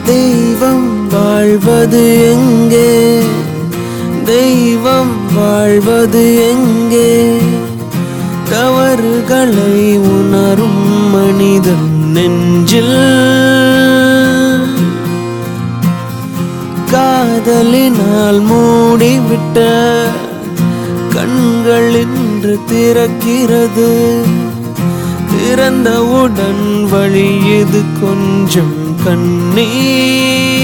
தெய்வம் வாழ்வது எங்கே தெய்வம் வாழ்வது எங்கே தவறுகளை உணரும் மனிதன் நெஞ்சில் காதலினால் மூடிவிட்ட கண்கள் இன்று திறக்கிறது திறந்தவுடன் வழியது கொஞ்சம் கண்ணீர்